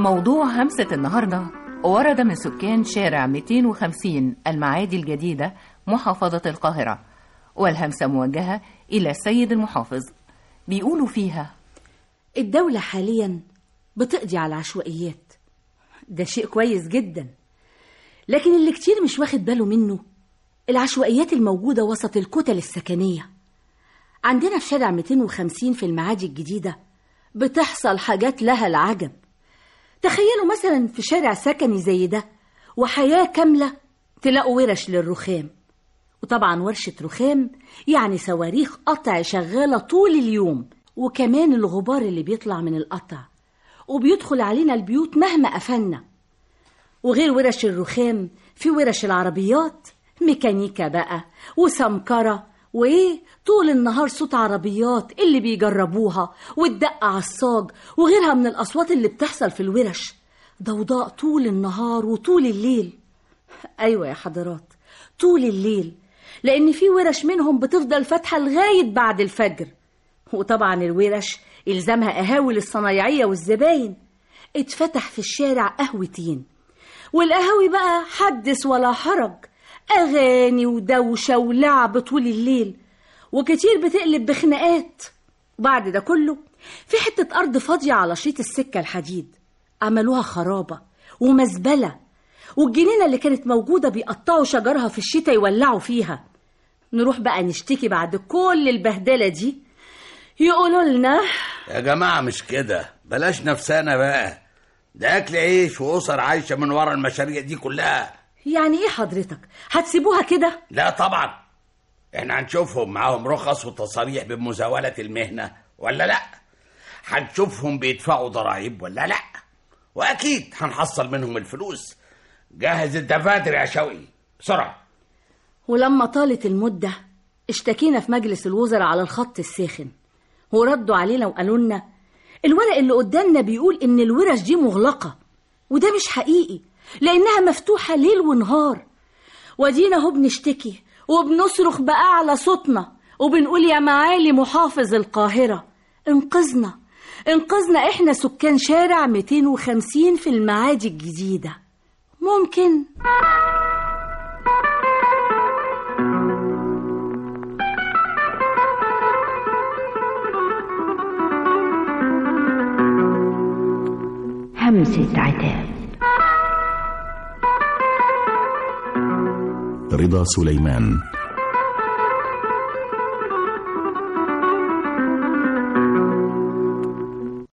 موضوع همسة النهاردة ورد من سكان شارع 250 المعادي الجديدة محافظة القاهرة والهمسة موجهة إلى السيد المحافظ بيقولوا فيها الدولة حاليا بتقضي على العشوائيات ده شيء كويس جدا لكن اللي كتير مش واخد باله منه العشوائيات الموجودة وسط الكتل السكنية عندنا في شارع 250 في المعادي الجديدة بتحصل حاجات لها العجب تخيلوا مثلا في شارع سكني زي ده وحياة كاملة تلاقوا ورش للرخام وطبعا ورشة رخام يعني صواريخ قطع شغالة طول اليوم وكمان الغبار اللي بيطلع من القطع وبيدخل علينا البيوت مهما قفلنا وغير ورش الرخام في ورش العربيات ميكانيكا بقى وسمكرة وإيه طول النهار صوت عربيات اللي بيجربوها والدق على الصاج وغيرها من الأصوات اللي بتحصل في الورش ضوضاء طول النهار وطول الليل أيوة يا حضرات طول الليل لأن في ورش منهم بتفضل فاتحة لغاية بعد الفجر وطبعا الورش إلزامها قهاوي للصنايعية والزباين اتفتح في الشارع قهوتين والقهاوي بقى حدث ولا حرج أغاني ودوشة ولعب طول الليل وكتير بتقلب بخناقات بعد ده كله في حتة أرض فاضية على شريط السكة الحديد عملوها خرابة ومزبلة والجنينة اللي كانت موجودة بيقطعوا شجرها في الشتاء يولعوا فيها نروح بقى نشتكي بعد كل البهدلة دي يقولوا لنا يا جماعة مش كده بلاش نفسنا بقى ده أكل عيش وأسر عايشة من ورا المشاريع دي كلها يعني ايه حضرتك هتسيبوها كده لا طبعا احنا هنشوفهم معاهم رخص وتصاريح بمزاولة المهنة ولا لا هنشوفهم بيدفعوا ضرائب ولا لا وأكيد هنحصل منهم الفلوس جهز الدفاتر يا شوقي بسرعة ولما طالت المدة اشتكينا في مجلس الوزراء على الخط الساخن وردوا علينا وقالوا لنا الورق اللي قدامنا بيقول ان الورش دي مغلقة وده مش حقيقي لانها مفتوحة ليل ونهار ودينا اهو بنشتكي وبنصرخ بأعلى صوتنا وبنقول يا معالي محافظ القاهرة انقذنا انقذنا احنا سكان شارع 250 في المعادي الجديدة ممكن همسة عتاب رضا سليمان